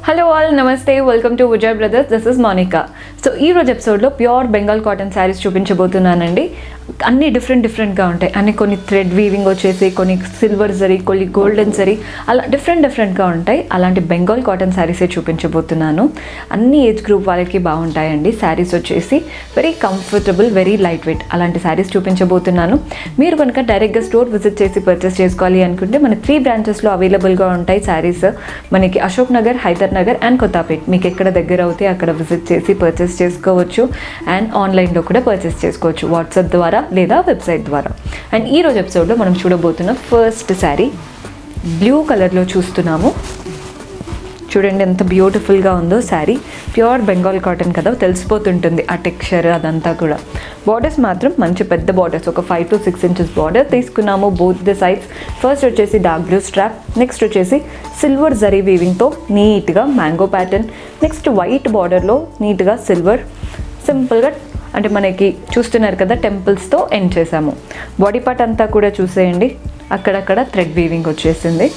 hello all నమస్తే welcome to Vijay brothers this is Monika so ఈ రోజు ఎపిసోడ్లో ప్యూర్ బెంగాల్ కాటన్ శారీస్ చూపించబోతున్నానండి అన్ని డిఫరెంట్ డిఫరెంట్గా ఉంటాయి అన్ని కొన్ని థ్రెడ్ వీవింగ్ వచ్చేసి కొన్ని సిల్వర్ జరీ కొన్ని గోల్డెన్ జరీ అలా డిఫరెంట్ డిఫరెంట్గా ఉంటాయి అలాంటి బెంగాల్ కాటన్ శారీసే చూపించబోతున్నాను అన్ని ఏజ్ గ్రూప్ వాళ్ళకి బాగుంటాయండి శారీస్ వచ్చేసి very comfortable very light weight అలాంటి శారీస్ చూపించబోతున్నాను మీరు కనుక డైరెక్ట్గా స్టోర్ విజిట్ చేసి పర్చేస్ చేసుకోవాలి అనుకుంటే మన త్రీ బ్రాంచెస్లో అవైలబుల్గా ఉంటాయి శారీస్ మనకి అశోక్ నగర్ హైదర్ నగర్ అండ్ కొత్తపేట్ మీకు ఎక్కడ దగ్గర అవుతే అక్కడ విజిట్ చేసి పర్చేస్ చేసుకోవచ్చు అండ్ ఆన్లైన్లో కూడా పర్చేస్ చేసుకోవచ్చు వాట్సాప్ ద్వారా లేదా వెబ్సైట్ ద్వారా అండ్ ఈ రోజు ఎపిసోడ్లో మనం చూడబోతున్న ఫస్ట్ శారీ బ్లూ కలర్లో చూస్తున్నాము చూడండి ఎంత బ్యూటిఫుల్గా ఉందో శారీ ప్యూర్ బెంగాల్ కాటన్ కదా తెలిసిపోతుంటుంది ఆ టెక్స్చర్ అదంతా కూడా బార్డర్స్ మాత్రం మంచి పెద్ద బార్డర్స్ ఒక five to six inches border తీసుకున్నాము బోత్ ద సైడ్స్ ఫస్ట్ వచ్చేసి డార్క్ బ్లూ స్ట్రాప్ నెక్స్ట్ వచ్చేసి సిల్వర్ జరీ వీవింగ్తో నీట్గా మ్యాంగో ప్యాటర్న్ నెక్స్ట్ వైట్ బార్డర్లో నీట్గా సిల్వర్ సింపుల్గా అంటే మనకి చూస్తున్నారు కదా టెంపుల్స్తో ఎండ్ చేసాము బాడీ పార్ట్ అంతా కూడా చూసేయండి అక్కడక్కడ థ్రెడ్ వీవింగ్ వచ్చేసింది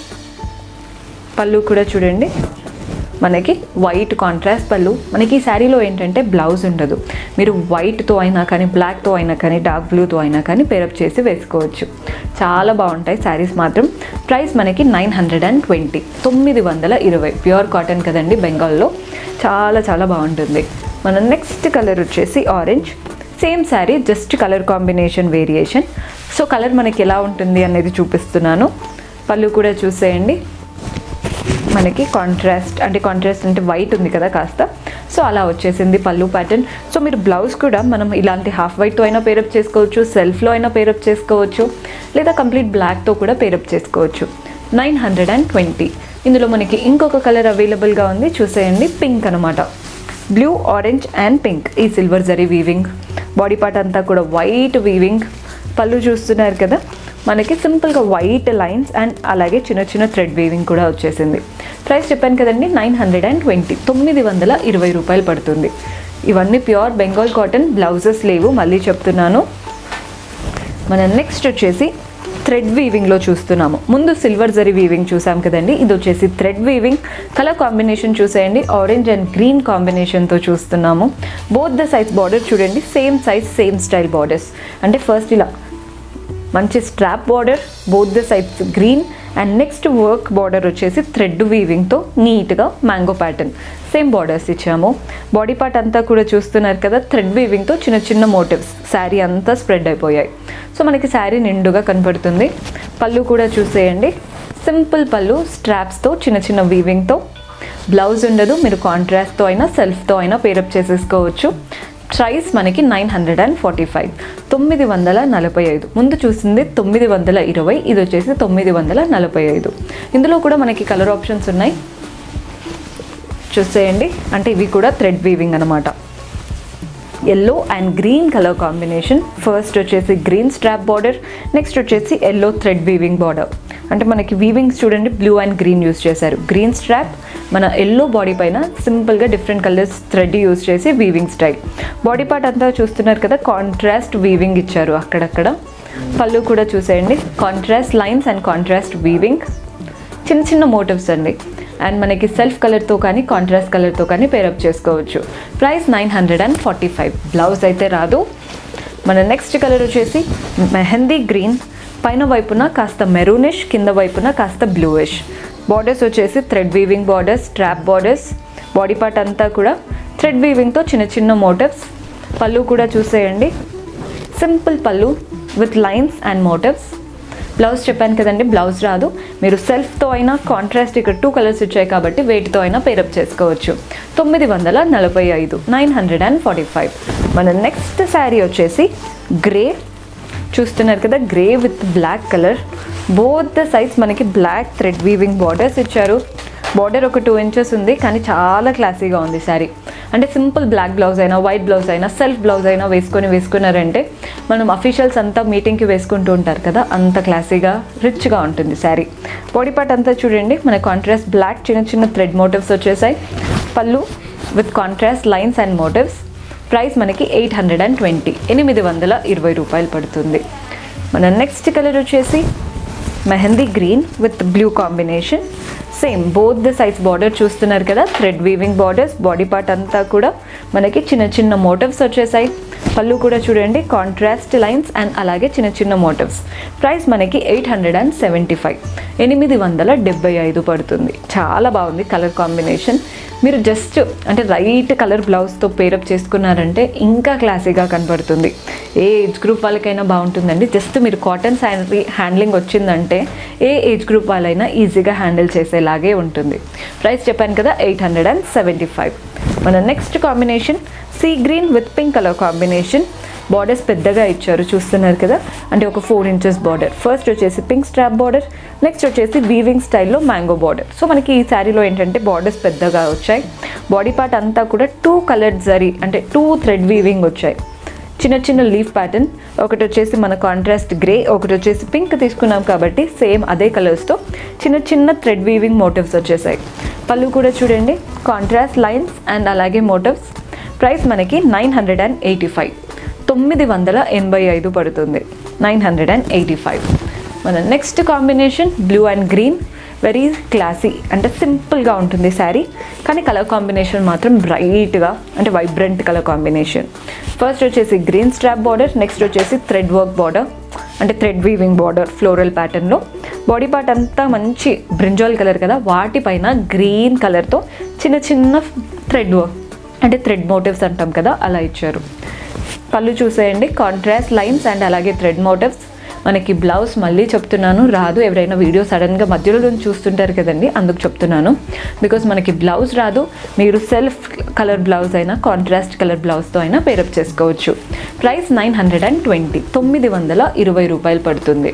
పళ్ళు కూడా చూడండి మనకి వైట్ కాంట్రాస్ట్ పళ్ళు మనకి ఈ శారీలో ఏంటంటే బ్లౌజ్ ఉండదు మీరు వైట్తో అయినా కానీ బ్లాక్తో అయినా కానీ డార్క్ బ్లూతో అయినా కానీ పేరప్ చేసి వేసుకోవచ్చు చాలా బాగుంటాయి శారీస్ మాత్రం ప్రైస్ మనకి నైన్ హండ్రెడ్ అండ్ ట్వంటీ తొమ్మిది వందల ఇరవై ప్యూర్ కాటన్ కదండి బెంగాల్లో చాలా చాలా బాగుంటుంది మన నెక్స్ట్ కలర్ వచ్చేసి orange same sari just colour combination variation so colour మనకి ఎలా ఉంటుంది అనేది చూపిస్తున్నాను పళ్ళు కూడా చూసేయండి మనకి కాంట్రాస్ట్ అంటే కాంట్రాస్ట్ అంటే వైట్ ఉంది కదా కాస్త సో అలా వచ్చేసింది పళ్ళు ప్యాటర్న్ సో మీరు బ్లౌజ్ కూడా మనం ఇలాంటి హాఫ్ వైట్తో అయినా పేరప్ చేసుకోవచ్చు సెల్ఫ్లో అయినా పేరప్ చేసుకోవచ్చు లేదా కంప్లీట్ బ్లాక్తో కూడా పేరప్ చేసుకోవచ్చు నైన్ హండ్రెడ్ అండ్ ట్వంటీ ఇందులో మనకి ఇంకొక కలర్ అవైలబుల్గా ఉంది చూసేయండి పింక్ అనమాట బ్లూ ఆరెంజ్ అండ్ పింక్ ఈ silver zari weaving body part అంతా కూడా వైట్ వీవింగ్ పళ్ళు చూస్తున్నారు కదా మనకి సింపుల్గా వైట్ లైన్స్ అండ్ అలాగే చిన్న చిన్న థ్రెడ్ వీవింగ్ కూడా వచ్చేసింది ప్రైస్ చెప్పాను కదండి నైన్ హండ్రెడ్ అండ్ ట్వంటీ తొమ్మిది వందల ఇరవై రూపాయలు పడుతుంది ఇవన్నీ ప్యూర్ బెంగాల్ కాటన్ బ్లౌజెస్ లేవు మళ్ళీ చెప్తున్నాను మన నెక్స్ట్ వచ్చేసి థ్రెడ్ వీవింగ్లో చూస్తున్నాము ముందు సిల్వర్ జరీ వీవింగ్ చూసాం కదండి ఇది వచ్చేసి థ్రెడ్ వీవింగ్ కలర్ కాంబినేషన్ చూసేయండి ఆరెంజ్ అండ్ గ్రీన్ కాంబినేషన్తో చూస్తున్నాము బోత్ ద సైజ్ బార్డర్ చూడండి same size same style borders అంటే ఫస్ట్ ఇలా మంచి strap border both the sides green and next work border వచ్చేసి థ్రెడ్ వీవింగ్తో నీట్గా మ్యాంగో ప్యాటర్న్ సేమ్ బార్డర్స్ ఇచ్చాము బాడీ పార్ట్ అంతా కూడా చూస్తున్నారు కదా థ్రెడ్ వీవింగ్తో చిన్న చిన్న మోటివ్స్ శారీ అంతా స్ప్రెడ్ అయిపోయాయి సో మనకి శారీ నిండుగా కనపడుతుంది పళ్ళు కూడా చూసేయండి సింపుల్ పళ్ళు స్ట్రాప్స్తో చిన్న చిన్న వీవింగ్తో బ్లౌజ్ ఉండదు మీరు కాంట్రాస్ట్తో అయినా సెల్ఫ్తో అయినా పేరప్ చేసేసుకోవచ్చు ప్రైస్ మనకి nine hundred and forty five తొమ్మిది వందల నలభై ఐదు ముందు చూసింది తొమ్మిది వందల ఇరవై ఇది వచ్చేసి తొమ్మిది వందల నలభై ఐదు ఇందులో కూడా మనకి కలర్ ఆప్షన్స్ ఉన్నాయి చూసేయండి అంటే ఇవి కూడా థ్రెడ్ వీవింగ్ అనమాట yellow and green colour combination first వచ్చేసి గ్రీన్ స్ట్రాప్ బార్డర్ నెక్స్ట్ వచ్చేసి ఎల్లో థ్రెడ్ వీవింగ్ బార్డర్ అంటే మనకి వీవింగ్స్ చూడండి బ్లూ అండ్ గ్రీన్ యూస్ చేశారు గ్రీన్ స్ట్రాప్ మన ఎల్లో బాడీ పైన సింపుల్గా డిఫరెంట్ కలర్స్ థ్రెడ్ యూస్ చేసి వీవింగ్ స్టైల్ బాడీ పార్ట్ అంతా చూస్తున్నారు కదా కాంట్రాస్ట్ వీవింగ్ ఇచ్చారు అక్కడక్కడ పళ్ళు కూడా చూసేయండి contrast lines and contrast weaving చిన్న చిన్న మోటివ్స్ అండి అండ్ మనకి సెల్ఫ్ కలర్తో కానీ కాంట్రాస్ట్ కలర్తో కానీ పేరప్ చేసుకోవచ్చు price nine hundred and forty five blouse అయితే రాదు మన నెక్స్ట్ కలర్ వచ్చేసి మెహందీ గ్రీన్ పైన వైపున కాస్త మెరూనిష్ కింద వైపున కాస్త బ్లూయిష్ బార్డర్స్ వచ్చేసి thread weaving borders strap borders body part అంతా కూడా థ్రెడ్ వీవింగ్తో చిన్న చిన్న మోటివ్స్ పళ్ళు కూడా చూసేయండి సింపుల్ పళ్ళు with lines and motifs blouse చెప్పాను కదండి బ్లౌజ్ రాదు మీరు సెల్ఫ్తో అయినా కాంట్రాస్ట్ ఇక్కడ టూ కలర్స్ వచ్చాయి కాబట్టి వేటితో అయినా పేరప్ చేసుకోవచ్చు తొమ్మిది వందల నలభై ఐదు nine hundred and forty five మన నెక్స్ట్ శారీ వచ్చేసి గ్రే చూస్తున్నారు కదా grey with black colour both the size మనకి బ్లాక్ థ్రెడ్ వీవింగ్ బార్డర్స్ ఇచ్చారు బార్డర్ ఒక టూ ఇంచెస్ ఉంది కానీ చాలా క్లాసీగా ఉంది శారీ అంటే సింపుల్ బ్లాక్ బ్లౌజ్ అయినా వైట్ బ్లౌజ్ అయినా సెల్ఫ్ బ్లౌజ్ అయినా వేసుకొని వేసుకున్నారంటే మనం అఫీషియల్స్ అంతా మీటింగ్కి వేసుకుంటూ ఉంటారు కదా అంత క్లాసీగా రిచ్గా ఉంటుంది శారీ బాడీ పార్ట్ అంతా చూడండి మన కాంట్రాస్ట్ బ్లాక్ చిన్న చిన్న థ్రెడ్ మోటివ్స్ వచ్చేసాయి పళ్ళు with contrast lines and motifs price మనకి ఎయిట్ హండ్రెడ్ అండ్ ట్వంటీ ఎనిమిది వందల ఇరవై రూపాయలు పడుతుంది మన నెక్స్ట్ కలర్ వచ్చేసి mehndi green with blue combination same both the size border చూస్తున్నారు కదా thread weaving borders body part అంతా కూడా మనకి చిన్న చిన్న మోటివ్స్ వచ్చేసాయి పళ్ళు కూడా చూడండి కాంట్రాస్ట్ లైన్స్ అండ్ అలాగే చిన్న చిన్న మోటివ్స్ ప్రైస్ మనకి eight hundred and seventy five ఎనిమిది వందల డెబ్బై ఐదు పడుతుంది చాలా బాగుంది కలర్ కాంబినేషన్ మీరు జస్ట్ అంటే రైట్ కలర్ బ్లౌజ్తో పేరప్ చేసుకున్నారంటే ఇంకా క్లాసీగా కనబడుతుంది ఏ ఏజ్ గ్రూప్ వాళ్ళకైనా బాగుంటుందండి జస్ట్ మీరు కాటన్ శారీ హ్యాండ్లింగ్ వచ్చిందంటే ఏ ఏజ్ గ్రూప్ వాళ్ళైనా ఈజీగా హ్యాండిల్ చేసేలాగే ఉంటుంది ప్రైస్ చెప్పాను కదా eight hundred and seventy five మన next combination sea green with pink colour combination borders పెద్దగా ఇచ్చారు చూస్తున్నారు కదా అంటే ఒక ఫోర్ ఇంచెస్ బార్డర్ ఫస్ట్ వచ్చేసి పింక్ స్ట్రాప్ బార్డర్ నెక్స్ట్ వచ్చేసి వీవింగ్ స్టైల్లో మ్యాంగో బార్డర్ సో మనకి ఈ శారీలో ఏంటంటే బార్డర్స్ పెద్దగా వచ్చాయి బాడీ పార్ట్ అంతా కూడా టూ కలర్డ్ జరీ అంటే టూ థ్రెడ్ వీవింగ్ వచ్చాయి చిన్న చిన్న లీఫ్ ప్యాటర్న్ ఒకటి వచ్చేసి మన కాంట్రాస్ట్ గ్రే ఒకటి వచ్చేసి పింక్ తీసుకున్నాం కాబట్టి సేమ్ అదే కలర్స్తో చిన్న చిన్న థ్రెడ్ వీవింగ్ మోటివ్స్ వచ్చేసాయి పళ్ళు కూడా చూడండి కాంట్రాస్ట్ లైన్స్ అండ్ అలాగే మోటివ్స్ ప్రైస్ మనకి nine hundred and eighty five తొమ్మిది వందల ఎనభై ఐదు పడుతుంది nine hundred and eighty five మన next combination blue and green very classy అంటే సింపుల్గా ఉంటుంది శారీ కానీ కలర్ కాంబినేషన్ మాత్రం బ్రైట్గా అంటే వైబ్రెంట్ కలర్ కాంబినేషన్ ఫస్ట్ వచ్చేసి గ్రీన్ స్ట్రాప్ బార్డర్ నెక్స్ట్ వచ్చేసి థ్రెడ్ వర్క్ బార్డర్ అంటే థ్రెడ్ వీవింగ్ బార్డర్ ఫ్లోరల్ ప్యాటర్న్లో బాడీ పార్ట్ అంతా మంచి బ్రింజాల్ కలర్ కదా వాటిపైన గ్రీన్ కలర్తో చిన్న చిన్న థ్రెడ్ వర్క్ అంటే థ్రెడ్ మోటివ్స్ అంటాం కదా అలా ఇచ్చారు పళ్ళు చూసేయండి కాంట్రాస్ట్ లైన్స్ అండ్ అలాగే థ్రెడ్ మోటివ్స్ మనకి బ్లౌజ్ మళ్ళీ చెప్తున్నాను రాదు ఎవరైనా వీడియో సడన్గా మధ్యలో నుంచి చూస్తుంటారు కదండి అందుకు చెప్తున్నాను బికాస్ మనకి బ్లౌజ్ రాదు మీరు సెల్ఫ్ కలర్ బ్లౌజ్ అయినా కాంట్రాస్ట్ కలర్ బ్లౌజ్తో అయినా పేరప్ చేసుకోవచ్చు price nine hundred and twenty తొమ్మిది వందల ఇరవై రూపాయలు పడుతుంది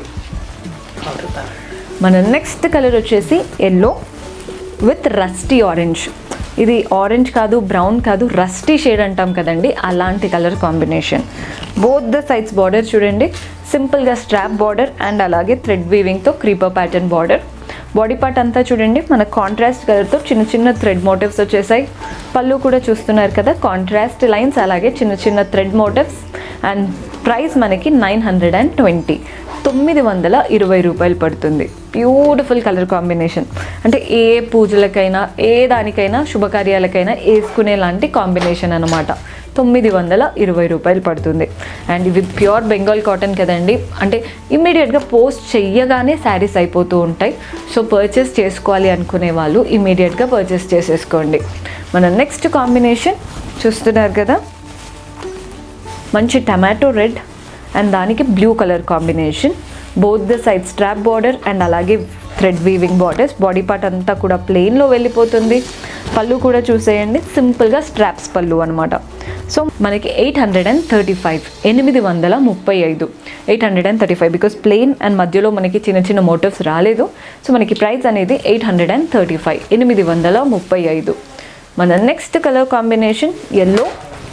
మన నెక్స్ట్ కలర్ వచ్చేసి ఎల్లో విత్ రస్టీ ఆరెంజ్ ఇది ఆరెంజ్ కాదు బ్రౌన్ కాదు రస్టీ షేడ్ అంటాం కదండి అలాంటి colour combination both the sides border చూడండి సింపుల్గా స్ట్రాప్ బార్డర్ అండ్ అలాగే థ్రెడ్ వీవింగ్తో creeper pattern border body part అంతా చూడండి మన కాంట్రాస్ట్ కలర్తో చిన్న చిన్న థ్రెడ్ మోటివ్స్ వచ్చేసాయి పళ్ళు కూడా చూస్తున్నారు కదా కాంట్రాస్ట్ లైన్స్ అలాగే చిన్న చిన్న థ్రెడ్ మోటివ్స్ అండ్ ప్రైస్ మనకి నైన్ హండ్రెడ్ అండ్ ట్వంటీ తొమ్మిది వందల ఇరవై రూపాయలు పడుతుంది బ్యూటిఫుల్ కలర్ కాంబినేషన్ అంటే ఏ పూజలకైనా ఏ దానికైనా శుభకార్యాలకైనా వేసుకునే లాంటి కాంబినేషన్ అనమాట తొమ్మిది వందల ఇరవై రూపాయలు పడుతుంది అండ్ ఇవి ప్యూర్ బెంగాల్ కాటన్ కదండి అంటే ఇమ్మీడియట్గా పోస్ట్ చెయ్యగానే శారీస్ అయిపోతూ ఉంటాయి సో పర్చేస్ చేసుకోవాలి అనుకునే వాళ్ళు ఇమ్మీడియట్గా పర్చేస్ చేసేసుకోండి మన నెక్స్ట్ కాంబినేషన్ చూస్తున్నారు కదా మంచి టమాటో రెడ్ అండ్ దానికి blue colour combination both the side strap border and అలాగే thread weaving borders body part అంతా కూడా ప్లెయిన్లో వెళ్ళిపోతుంది పళ్ళు కూడా చూసేయండి సింపుల్గా స్ట్రాప్స్ పళ్ళు అనమాట సో మనకి eight hundred and thirty five ఎనిమిది వందల ముప్పై ఐదు eight hundred and thirty five because plain and మధ్యలో మనకి చిన్న చిన్న మోటివ్స్ రాలేదు సో మనకి ప్రైస్ అనేది eight hundred and thirty five ఎనిమిది వందల ముప్పై ఐదు మన next colour combination yellow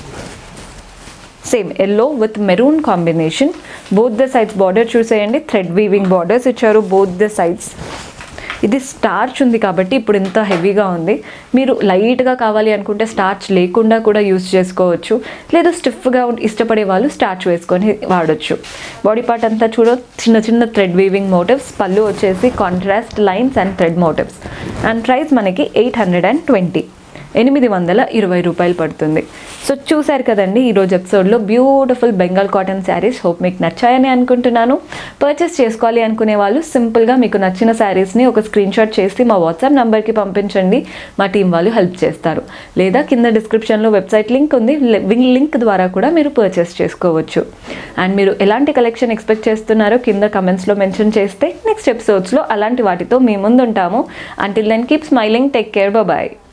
same yellow with maroon combination both the sides border చూసేయండి థ్రెడ్ వీవింగ్ బార్డర్స్ ఇచ్చారు బోత్ ద సైడ్స్ ఇది స్టార్చ్ ఉంది కాబట్టి ఇప్పుడు ఇంత హెవీగా ఉంది మీరు లైట్గా కావాలి అనుకుంటే స్టార్చ్ లేకుండా కూడా యూస్ చేసుకోవచ్చు లేదు స్టిఫ్గా ఇష్టపడే వాళ్ళు స్టార్చ్ వేసుకొని వాడచ్చు బాడీ పార్ట్ అంతా చూడ చిన్న చిన్న థ్రెడ్ వీవింగ్ మోటివ్స్ పళ్ళు వచ్చేసి contrast lines and thread motifs and price మనకి ఎయిట్ హండ్రెడ్ అండ్ ట్వంటీ ఎనిమిది వందల ఇరవై రూపాయలు పడుతుంది సో చూశారు కదండి ఈరోజు ఎపిసోడ్లో beautiful Bengal cotton saris hope మీకు నచ్చాయని అనుకుంటున్నాను పర్చేస్ చేసుకోవాలి అనుకునే వాళ్ళు సింపుల్గా మీకు నచ్చిన శారీస్ని ఒక స్క్రీన్ షాట్ చేసి మా వాట్సాప్ నెంబర్కి పంపించండి మా టీం వాళ్ళు హెల్ప్ చేస్తారు లేదా కింద డిస్క్రిప్షన్లో వెబ్సైట్ లింక్ ఉంది లింక్ ద్వారా కూడా మీరు పర్చేస్ చేసుకోవచ్చు అండ్ మీరు ఎలాంటి కలెక్షన్ ఎక్స్పెక్ట్ చేస్తున్నారో కింద కమెంట్స్లో మెన్షన్ చేస్తే నెక్స్ట్ ఎపిసోడ్స్లో అలాంటి వాటితో మీ ముందు ఉంటాము until then keep smiling take care bye